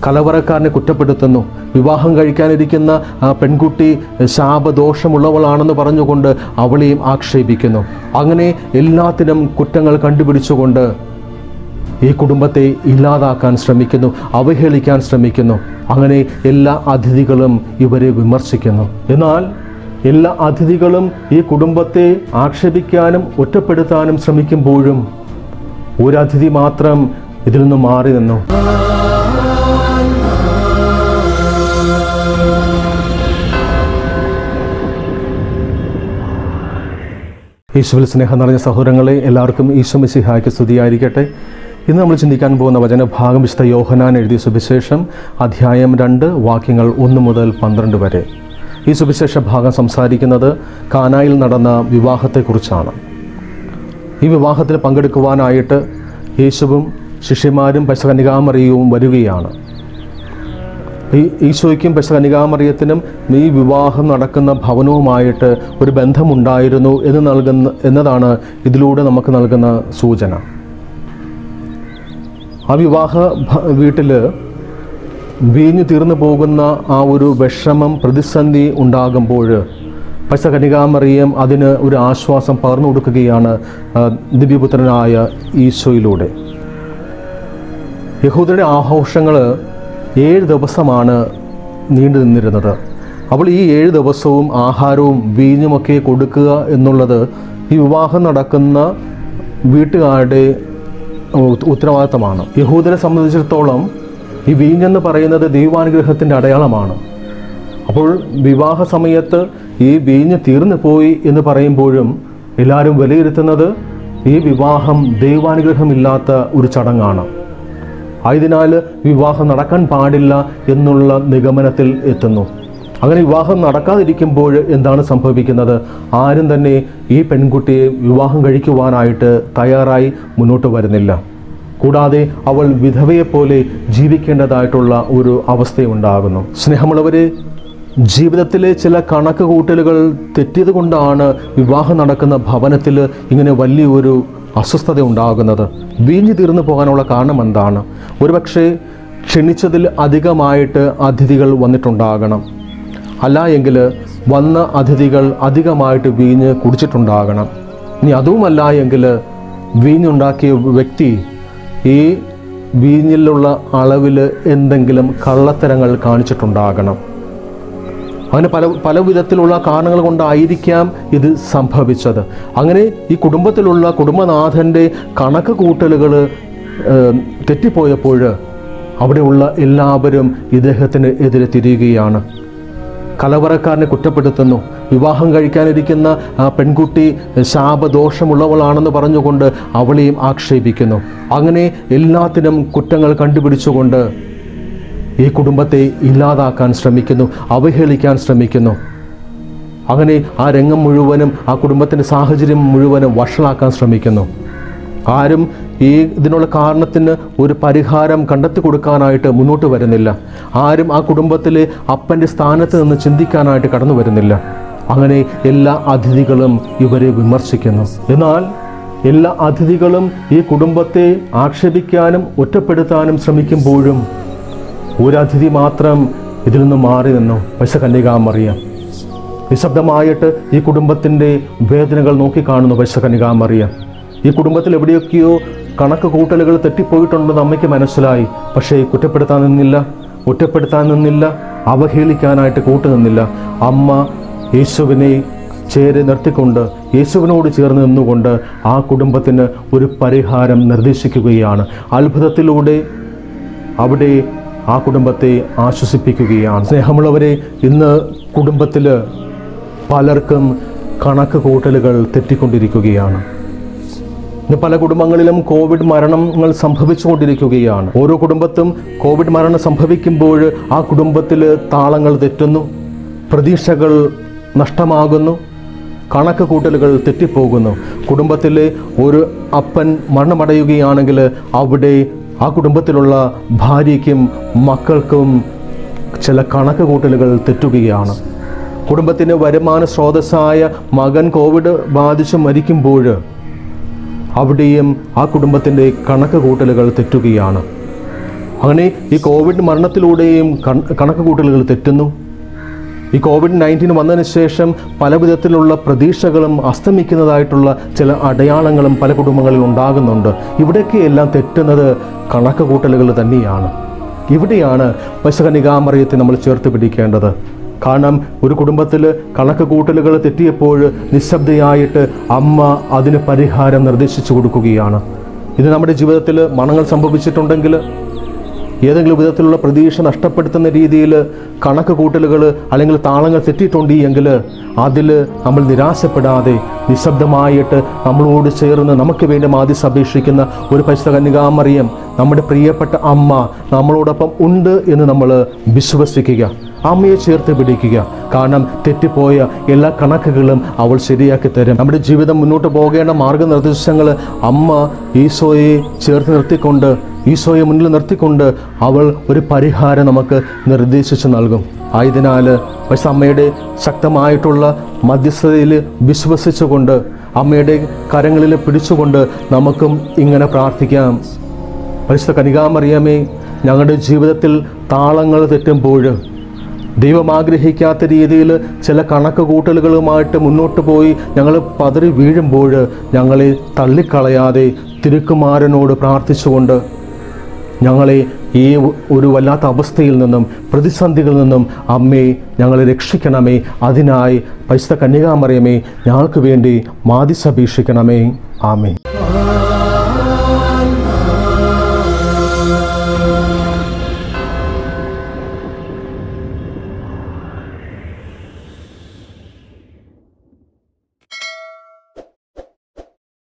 കലവറക്കാരനെ കുറ്റപ്പെടുത്തുന്നു വിവാഹം കഴിക്കാനിരിക്കുന്ന ആ പെൺകുട്ടി ശാപദോഷമുള്ളവളാണെന്ന് പറഞ്ഞുകൊണ്ട് അവളെയും ആക്ഷേപിക്കുന്നു അങ്ങനെ എല്ലാത്തിനും കുറ്റങ്ങൾ കണ്ടുപിടിച്ചുകൊണ്ട് ഈ കുടുംബത്തെ ഇല്ലാതാക്കാൻ ശ്രമിക്കുന്നു അവഹേളിക്കാൻ ശ്രമിക്കുന്നു അങ്ങനെ എല്ലാ അതിഥികളും ഇവരെ വിമർശിക്കുന്നു എന്നാൽ എല്ലാ അതിഥികളും ഈ കുടുംബത്തെ ആക്ഷേപിക്കാനും ഒറ്റപ്പെടുത്താനും ശ്രമിക്കുമ്പോഴും ഒരു അതിഥി മാത്രം ഇതിൽ നിന്ന് മാറി നിന്നു ഈശോയിൽ സ്നേഹം നിറഞ്ഞ സഹോദരങ്ങളെ എല്ലാവർക്കും ഈശോ മിശിഹായ്ക്ക് സ്തുതിയായിരിക്കട്ടെ ഇന്ന് നമ്മൾ ചിന്തിക്കാൻ പോകുന്ന വചനഭാഗം വിശുദ്ധ യോഹനാൻ എഴുതിയ സുവിശേഷം അധ്യായം രണ്ട് വാക്യങ്ങൾ ഒന്ന് മുതൽ പന്ത്രണ്ട് വരെ ഈ സുവിശേഷ ഭാഗം സംസാരിക്കുന്നത് കാനായിൽ നടന്ന വിവാഹത്തെക്കുറിച്ചാണ് ഈ വിവാഹത്തിൽ പങ്കെടുക്കുവാനായിട്ട് യേശുവും ശിഷ്യന്മാരും പശകനികാമറിയവും വരികയാണ് ഈ ഈശോയ്ക്കും പെസകനികാമറിയത്തിനും ഈ വിവാഹം നടക്കുന്ന ഭവനവുമായിട്ട് ഒരു ബന്ധമുണ്ടായിരുന്നു എന്ന് നൽകുന്ന എന്നതാണ് ഇതിലൂടെ നമുക്ക് നൽകുന്ന സൂചന ആ വിവാഹ വീട്ടിൽ വീഞ്ഞു തീർന്നു പോകുന്ന ആ ഒരു വിഷമം പ്രതിസന്ധി ഉണ്ടാകുമ്പോൾ പശകനികാമറിയം അതിന് ഒരു ആശ്വാസം പകർന്നു കൊടുക്കുകയാണ് ആ, ദിവ്യപുത്രനായ ഈശോയിലൂടെ യഹൂദരുടെ ആഘോഷങ്ങൾ ഏഴ് ദിവസമാണ് നീണ്ടു നിന്നിരുന്നത് അപ്പോൾ ഈ ഏഴ് ദിവസവും ആഹാരവും വീഞ്ഞുമൊക്കെ കൊടുക്കുക എന്നുള്ളത് ഈ വിവാഹം നടക്കുന്ന വീട്ടുകാരുടെ ഉ- ഉത്തരവാദിത്തമാണ് യഹൂദരെ സംബന്ധിച്ചിടത്തോളം ഈ വീഞ്ഞെന്ന് പറയുന്നത് ദൈവാനുഗ്രഹത്തിൻ്റെ അടയാളമാണ് അപ്പോൾ വിവാഹ സമയത്ത് ഈ വീഞ്ഞ് തീർന്നു പോയി എന്ന് പറയുമ്പോഴും എല്ലാവരും വിലയിരുത്തുന്നത് ഈ വിവാഹം ദൈവാനുഗ്രഹമില്ലാത്ത ഒരു ചടങ്ങാണ് ആയതിനാൽ വിവാഹം നടക്കാൻ പാടില്ല എന്നുള്ള നിഗമനത്തിൽ എത്തുന്നു അങ്ങനെ വിവാഹം നടക്കാതിരിക്കുമ്പോൾ എന്താണ് സംഭവിക്കുന്നത് ആരും തന്നെ ഈ പെൺകുട്ടിയെ വിവാഹം കഴിക്കുവാനായിട്ട് തയ്യാറായി മുന്നോട്ട് വരുന്നില്ല കൂടാതെ അവൾ വിധവയെപ്പോലെ ജീവിക്കേണ്ടതായിട്ടുള്ള ഒരു അവസ്ഥയുണ്ടാകുന്നു സ്നേഹമുള്ളവരെ ജീവിതത്തിലെ ചില കണക്ക് കൂട്ടലുകൾ തെറ്റിയത് കൊണ്ടാണ് വിവാഹം നടക്കുന്ന ഭവനത്തിൽ ഇങ്ങനെ വലിയൊരു അസ്വസ്ഥത ഉണ്ടാകുന്നത് വീഞ്ഞു തീർന്നു പോകാനുള്ള കാരണം എന്താണ് ഒരുപക്ഷെ ക്ഷണിച്ചതിൽ അധികമായിട്ട് അതിഥികൾ വന്നിട്ടുണ്ടാകണം അല്ല എങ്കിൽ വന്ന അതിഥികൾ അധികമായിട്ട് വീഞ്ഞ് കുടിച്ചിട്ടുണ്ടാകണം ഇനി അതുമല്ല എങ്കിൽ വീഞ്ഞുണ്ടാക്കിയ വ്യക്തി ഈ വീഞ്ഞിലുള്ള അളവിൽ എന്തെങ്കിലും കള്ളത്തരങ്ങൾ കാണിച്ചിട്ടുണ്ടാകണം അങ്ങനെ പല പല വിധത്തിലുള്ള കാരണങ്ങൾ കൊണ്ടായിരിക്കാം ഇത് സംഭവിച്ചത് അങ്ങനെ ഈ കുടുംബത്തിലുള്ള കുടുംബനാഥൻ്റെ കണക്ക് കൂട്ടലുകൾ തെറ്റിപ്പോയപ്പോൾ അവിടെയുള്ള എല്ലാവരും ഇദ്ദേഹത്തിന് എതിരെ തിരിയുകയാണ് കലവറക്കാരനെ കുറ്റപ്പെടുത്തുന്നു വിവാഹം കഴിക്കാനിരിക്കുന്ന ആ പെൺകുട്ടി ശാപദോഷമുള്ളവളാണെന്ന് പറഞ്ഞുകൊണ്ട് അവളെയും ആക്ഷേപിക്കുന്നു അങ്ങനെ എല്ലാത്തിനും കുറ്റങ്ങൾ കണ്ടുപിടിച്ചുകൊണ്ട് ഈ കുടുംബത്തെ ഇല്ലാതാക്കാൻ ശ്രമിക്കുന്നു അവഹേളിക്കാൻ ശ്രമിക്കുന്നു അങ്ങനെ ആ രംഗം മുഴുവനും ആ കുടുംബത്തിൻ്റെ സാഹചര്യം മുഴുവനും വഷളാക്കാൻ ശ്രമിക്കുന്നു ആരും ഈ ഇതിനുള്ള കാരണത്തിന് ഒരു പരിഹാരം കണ്ടെത്തി കൊടുക്കാനായിട്ട് മുന്നോട്ട് വരുന്നില്ല ആരും ആ കുടുംബത്തിലെ അപ്പൻ്റെ സ്ഥാനത്ത് നിന്ന് ചിന്തിക്കാനായിട്ട് കടന്നു വരുന്നില്ല അങ്ങനെ എല്ലാ അതിഥികളും ഇവരെ വിമർശിക്കുന്നു എന്നാൽ എല്ലാ അതിഥികളും ഈ കുടുംബത്തെ ആക്ഷേപിക്കാനും ഒറ്റപ്പെടുത്താനും ശ്രമിക്കുമ്പോഴും ഒരു അതിഥി മാത്രം ഇതിൽ നിന്ന് മാറി നിന്നു പശ കന്യകാമറിയാം നിശബ്ദമായിട്ട് ഈ കുടുംബത്തിൻ്റെ വേദനകൾ നോക്കിക്കാണുന്നു പശ കന്യകാമറിയാം ഈ കുടുംബത്തിൽ എവിടെയൊക്കെയോ കണക്ക് കൂട്ടലുകൾ തെറ്റിപ്പോയിട്ടുണ്ടെന്ന് അമ്മയ്ക്ക് മനസ്സിലായി പക്ഷേ കുറ്റപ്പെടുത്താൻ നിന്നില്ല ഒറ്റപ്പെടുത്താൻ നിന്നില്ല അവഹേളിക്കാനായിട്ട് കൂട്ടുനിന്നില്ല അമ്മ യേശുവിനെ ചേരെ നിർത്തിക്കൊണ്ട് യേശുവിനോട് ചേർന്ന് നിന്നുകൊണ്ട് ആ കുടുംബത്തിന് ഒരു പരിഹാരം നിർദ്ദേശിക്കുകയാണ് അത്ഭുതത്തിലൂടെ അവിടെ ആ കുടുംബത്തെ ആശ്വസിപ്പിക്കുകയാണ് സ്നേഹമുള്ളവരെ ഇന്ന് കുടുംബത്തിൽ പലർക്കും കണക്ക് കൂട്ടലുകൾ തെറ്റിക്കൊണ്ടിരിക്കുകയാണ് ഇന്ന് പല കുടുംബങ്ങളിലും കോവിഡ് മരണങ്ങൾ സംഭവിച്ചുകൊണ്ടിരിക്കുകയാണ് ഓരോ കുടുംബത്തും കോവിഡ് മരണം സംഭവിക്കുമ്പോൾ ആ കുടുംബത്തിൽ താളങ്ങൾ തെറ്റുന്നു പ്രതീക്ഷകൾ നഷ്ടമാകുന്നു കണക്ക് കൂട്ടലുകൾ തെറ്റിപ്പോകുന്നു കുടുംബത്തിലെ ഒരു അപ്പൻ മരണമടയുകയാണെങ്കിൽ അവിടെ ആ കുടുംബത്തിലുള്ള ഭാര്യയ്ക്കും മക്കൾക്കും ചില കണക്ക് കൂട്ടലുകൾ തെറ്റുകയാണ് കുടുംബത്തിന് വരുമാന സ്രോതസ്സായ മകൻ കോവിഡ് ബാധിച്ച് മരിക്കുമ്പോൾ അവിടെയും ആ കുടുംബത്തിൻ്റെ കണക്ക് കൂട്ടലുകൾ തെറ്റുകയാണ് അങ്ങനെ ഈ കോവിഡ് മരണത്തിലൂടെയും കൺ- കണക്ക് കൂട്ടലുകൾ തെറ്റുന്നു ഈ കോവിഡ് നയൻറ്റീൻ വന്നതിന് ശേഷം പല വിധത്തിലുള്ള പ്രതീക്ഷകളും അസ്തമിക്കുന്നതായിട്ടുള്ള ചില അടയാളങ്ങളും പല കുടുംബങ്ങളിൽ ഉണ്ടാകുന്നുണ്ട് ഇവിടേക്ക് എല്ലാം തെറ്റുന്നത് കണക്ക് കൂട്ടലുകൾ തന്നെയാണ് ഇവിടെയാണ് പശകനികാമറിയത്തെ നമ്മൾ ചേർത്ത് പിടിക്കേണ്ടത് കാരണം ഒരു കുടുംബത്തിൽ കണക്ക് കൂട്ടലുകൾ തെറ്റിയപ്പോൾ നിശബ്ദയായിട്ട് അമ്മ അതിന് പരിഹാരം നിർദ്ദേശിച്ചു കൊടുക്കുകയാണ് ഇത് നമ്മുടെ ജീവിതത്തിൽ മരണങ്ങൾ സംഭവിച്ചിട്ടുണ്ടെങ്കിൽ ഏതെങ്കിലും വിധത്തിലുള്ള പ്രതീക്ഷ നഷ്ടപ്പെടുത്തുന്ന രീതിയിൽ കണക്ക് കൂട്ടലുകൾ അല്ലെങ്കിൽ താളങ്ങൾ തെറ്റിയിട്ടുണ്ട് എങ്കിൽ അതിൽ നമ്മൾ നിരാശപ്പെടാതെ നിശബ്ദമായിട്ട് നമ്മളോട് ചേർന്ന് നമുക്ക് വേണ്ടി മാതിസ് അപേക്ഷിക്കുന്ന ഒരു പരിശുദ്ധ കന്യകാമറിയം നമ്മുടെ പ്രിയപ്പെട്ട അമ്മ നമ്മളോടൊപ്പം ഉണ്ട് എന്ന് നമ്മൾ വിശ്വസിക്കുക അമ്മയെ ചേർത്ത് പിടിക്കുക കാരണം തെറ്റിപ്പോയ എല്ലാ കണക്കുകളും അവൾ ശരിയാക്കി തരും നമ്മുടെ ജീവിതം മുന്നോട്ട് പോകേണ്ട മാർഗനിർദ്ദേശങ്ങൾ അമ്മ ഈശോയെ ചേർത്ത് നിർത്തിക്കൊണ്ട് ഈശോയെ മുന്നിൽ നിർത്തിക്കൊണ്ട് അവൾ ഒരു പരിഹാരം നമുക്ക് നിർദ്ദേശിച്ചു നൽകും ആയതിനാൽ പക്ഷെ അമ്മയുടെ ശക്തമായിട്ടുള്ള മധ്യസ്ഥതയിൽ വിശ്വസിച്ചുകൊണ്ട് അമ്മയുടെ കരങ്ങളിൽ പിടിച്ചുകൊണ്ട് നമുക്കും ഇങ്ങനെ പ്രാർത്ഥിക്കാം പരിശുദ്ധ കനികാമറിയമേ ഞങ്ങളുടെ ജീവിതത്തിൽ താളങ്ങൾ തെറ്റുമ്പോൾ ദൈവം ആഗ്രഹിക്കാത്ത രീതിയിൽ ചില കണക്ക് കൂട്ടലുകളുമായിട്ട് മുന്നോട്ട് പോയി ഞങ്ങൾ പതറി വീഴുമ്പോൾ ഞങ്ങളെ തള്ളിക്കളയാതെ തിരുക്കുമാരനോട് പ്രാർത്ഥിച്ചുകൊണ്ട് ഞങ്ങളെ ഈ ഒരു വല്ലാത്ത അവസ്ഥയിൽ നിന്നും പ്രതിസന്ധികളിൽ നിന്നും അമ്മേ ഞങ്ങളെ രക്ഷിക്കണമേ അതിനായി പരിശുദ്ധ കന്യകാമറിയമേ ഞങ്ങൾക്ക് വേണ്ടി മാതിസപേക്ഷിക്കണമേ ആമേ